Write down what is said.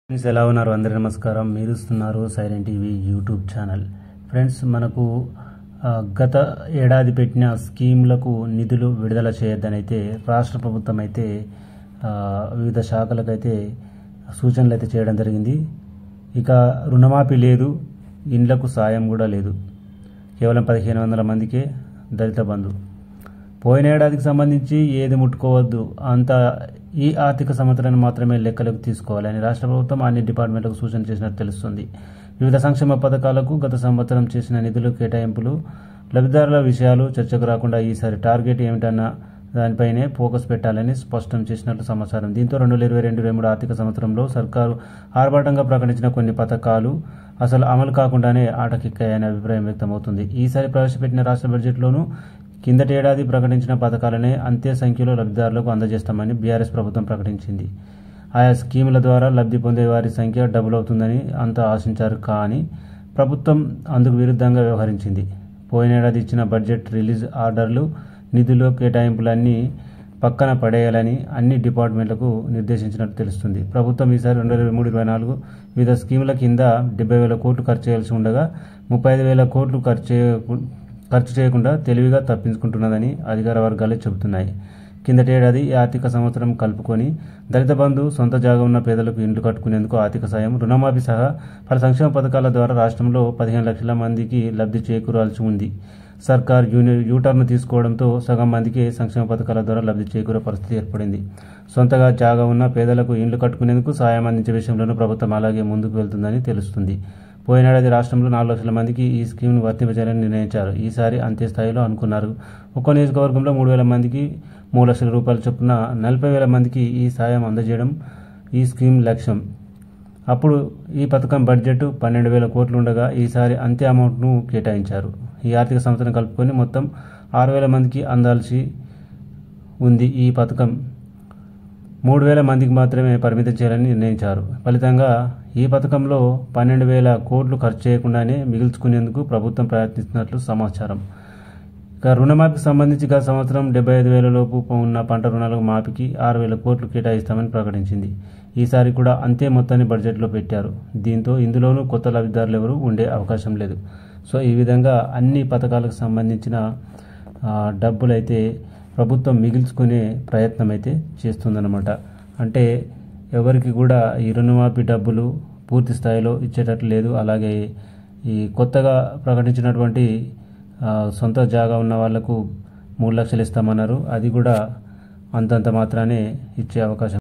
friends ఎలా ఉన్నారు అందరి నమస్కారం మీరు ఇస్తున్నారు silent TV YouTube channel friends మనకు ఆ, గత ఏడాది పెట్టిన స్కీమ్లకు నిధులు విడుదల చేయొద్దని అయితే రాష్ట్ర ప్రభుత్వం అయితే ఆ, వివిధ శాఖలకైతే సూచనలు అయితే చేయడం జరిగింది ఇక రుణమాఫీ లేదు ఇండ్లకు సాయం కూడా లేదు కేవలం పదిహేను వందల మందికే దళిత బంధు పోయిన ఏడాదికి సంబంధించి ఏది ముట్టుకోవద్దు అంత ఈ ఆర్థిక సంవత్సరాన్ని మాత్రమే లెక్కలకు తీసుకోవాలని రాష్ట్ర ప్రభుత్వం అన్ని డిపార్ట్మెంట్లకు సూచన చేసినట్టు తెలుస్తుంది వివిధ సంక్షేమ పథకాలకు గత సంవత్సరం చేసిన నిధులు కేటాయింపులు లబ్ధిదారుల విషయాలు చర్చకు రాకుండా ఈసారి టార్గెట్ ఏమిటన్న దానిపైనే ఫోకస్ పెట్టాలని స్పష్టం చేసినట్లు సమాచారం దీంతో రెండు వేల ఇరవై రెండు ఇరవై మూడు ఆర్థిక సంవత్సరంలో సర్కారు ఆర్భాటంగా ప్రకటించిన కొన్ని పథకాలు అసలు అమలు కాకుండానే ఆటకిక్కాయనే అభిప్రాయం వ్యక్తమవుతుంది ఈసారి ప్రవేశపెట్టిన రాష్ట్ర బడ్జెట్లోనూ కిందటి ఏడాది ప్రకటించిన పథకాలనే అంతే సంఖ్యలో లబ్ధిదారులకు అందజేస్తామని బీఆర్ఎస్ ప్రభుత్వం ప్రకటించింది ఆయా స్కీముల ద్వారా లబ్ధి పొందే వారి సంఖ్య డబుల్ అవుతుందని అంతా ఆశించారు కానీ ప్రభుత్వం అందుకు విరుద్ధంగా వ్యవహరించింది పోయిన ఏడాది ఇచ్చిన బడ్జెట్ రిలీజ్ ఆర్డర్లు నిధులు కేటాయింపులన్నీ పక్కన పడేయాలని అన్ని డిపార్ట్మెంట్లకు నిర్దేశించినట్టు తెలుస్తుంది ప్రభుత్వం ఈసారి రెండు వేల ఇరవై మూడు ఇరవై నాలుగు వివిధ స్కీముల కింద డెబ్బై వేల కోట్లు ఖర్చు చేయాల్సి ఉండగా ముప్పై ఐదు వేల కోట్లు ఖర్చు చేయకు- ఖర్చు చేయకుండా తెలివిగా తప్పించుకుంటున్నదని అధికార వర్గాలే చెబుతున్నాయి కిందటి ఏడాది ఈ ఆర్థిక సంవత్సరం కలుపుకొని దళిత బంధు సొంత జాగా ఉన్న పేదలకు ఇండ్లు కట్టుకునేందుకు ఆర్థిక సాయం రుణమాఫీ సహా పలు సంక్షేమ పథకాల ద్వారా రాష్ట్రంలో పదిహేను లక్షల మందికి లబ్ధి చేకూరాల్సి ఉంది సర్కార్ యూని యూటర్న్ తీసుకోవడంతో సగం మందికి సంక్షేమ పథకాల ద్వారా లబ్ధి చేకూరే పరిస్థితి ఏర్పడింది సొంతగా జాగా ఉన్న పేదలకు ఇండ్లు కట్టుకునేందుకు సాయం అందించే విషయంలోనూ ప్రభుత్వం అలాగే ముందుకు వెళ్తుందని తెలుస్తుంది పోయినేడాది రాష్ట్రంలో నాలుగు లక్షల మందికి ఈ స్కీమ్ను వర్తింపజేయాలని నిర్ణయించారు ఈసారి అంతే స్థాయిలో అనుకున్నారు ఒక్కో నియోజకవర్గంలో మూడు వేల మందికి మూడు లక్షల రూపాయల చొప్పున నలభై వేల మందికి ఈ సాయం అందజేయడం ఈ స్కీమ్ లక్ష్యం అప్పుడు ఈ పథకం బడ్జెట్ పన్నెండు వేల కోట్లు ఉండగా ఈసారి అంతే అమౌంట్ను కేటాయించారు ఈ ఆర్థిక సంవత్సరం కలుపుకొని మొత్తం ఆరు వేల మందికి అందాల్సి ఉంది ఈ పథకం మూడు వేల మందికి మాత్రమే పరిమితం చేయాలని నిర్ణయించారు ఫలితంగా ఈ పథకంలో పన్నెండు వేల కోట్లు ఖర్చు చేయకుండానే మిగుల్చుకునేందుకు ప్రభుత్వం ప్రయత్నిస్తున్నట్లు సమాచారం ఇక రుణమాఫీకి సంబంధించి గత సంవత్సరం డెబ్బై ఐదు వేల లోపు ఉన్న పంట రుణాలకు మాఫీకి ఆరు వేల కోట్లు కేటాయిస్తామని ప్రకటించింది ఈసారి కూడా అంతే మొత్తాన్ని బడ్జెట్లో పెట్టారు దీంతో ఇందులోనూ కొత్త లబ్ధిదారులు ఎవరు ఉండే అవకాశం లేదు సో ఈ విధంగా అన్ని పథకాలకు సంబంధించిన ఆ, డబ్బులైతే ప్రభుత్వం మిగిల్చుకునే ప్రయత్నం అయితే చేస్తుందన్నమాట అంటే ఎవరికి కూడా ఈ రుణమాఫీ డబ్బులు పూర్తి స్థాయిలో ఇచ్చేటట్లు లేదు అలాగే ఈ కొత్తగా ప్రకటించినటువంటి ఆ, సొంత జాగా ఉన్న వాళ్లకు మూడు లక్షలు ఇస్తామన్నారు అది కూడా అంతంత మాత్రానే ఇచ్చే అవకాశం